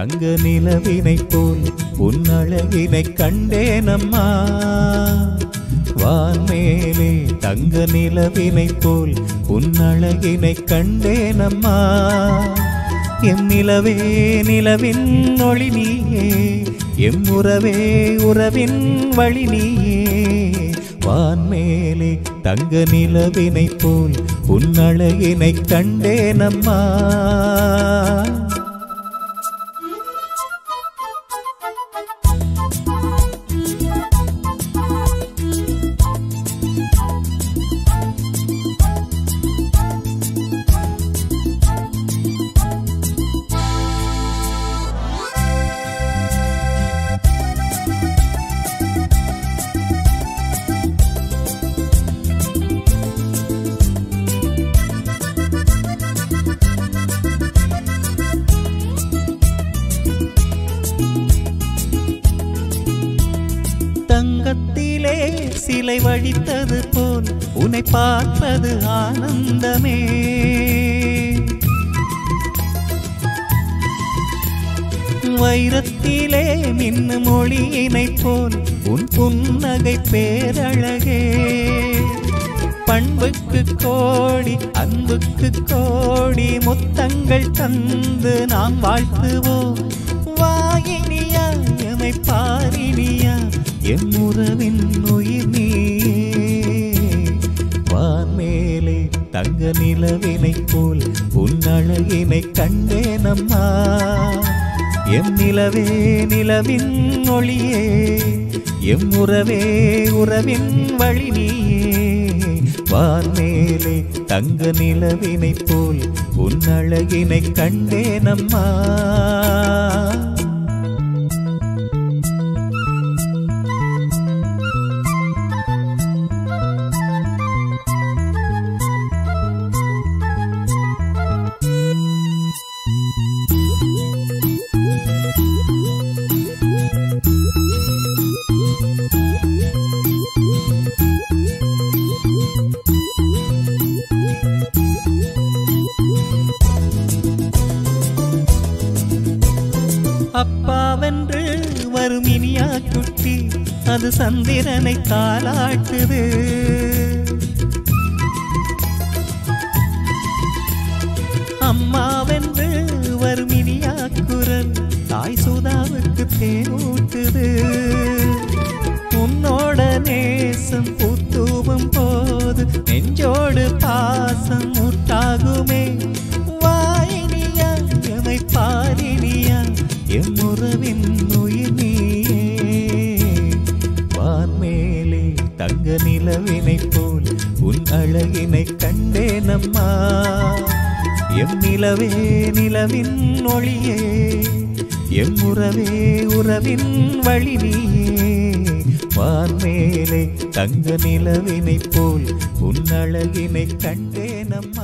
தங்க நிலவினைப் போல் உன் அழகினை கண்டேனம்மா வான்மேலே தங்க நிலவினைப் போல் உன் அழகினை கண்டேனம்மா எம் நிலவே நிலவின் ஒளி நீயே எம் உறவே உறவின் வழி நீயே வான்மேலே தங்க நிலவினைப் போல் உன் அழகினை கண்டேனம்மா தங்கத்திலே சிலை வடித்தது போல் உன்னை பார்ப்பது ஆனந்தமே வைரத்திலே மின்னும் மொழியினை போல் உன் புன்னகை பேரழகே பண்புக்கு கோடி அன்புக்கு கோடி முத்தங்கள் தந்து நாம் வாழ்த்துவோம் வாயினியா எமை பாரினியா எம் உறவின் உயிர் நீயே வான்மேலே தங்க நிலவினைப் போல் உன் அழகினை கண்டேனம்மா எம் நிலவே நிலவின் ஒளியே எம் உறவே உறவின் வழி நீயே வான்மேலே தங்க நிலவினைப் போல் உன் அழகினை கண்டேனம்மா அப்பாவென்று வரும் இனியா குட்டி அது சந்திரனை தாளாட்டுது அம்மாவென்று வரும் இனியா குரல் தாய் சுதாவுக்கு தேனூட்டுது உன்னோட நேசம் பூத்தூவும் போது நெஞ்சோடு பாசம் உண்டாகுமே வாயினியா எமை பாரினியா எம் உறவின் உயிர் நீயே வான்மேலே தங்க நிலவினைப் போல் உன் அழகினை கண்டேனம்மா எம் நிலவே நிலவின் ஒளியே எம் உறவே உறவின் வழி நீயே வான்மேலே தங்க நிலவினைப் போல் உன் அழகினை கண்டேனம்மா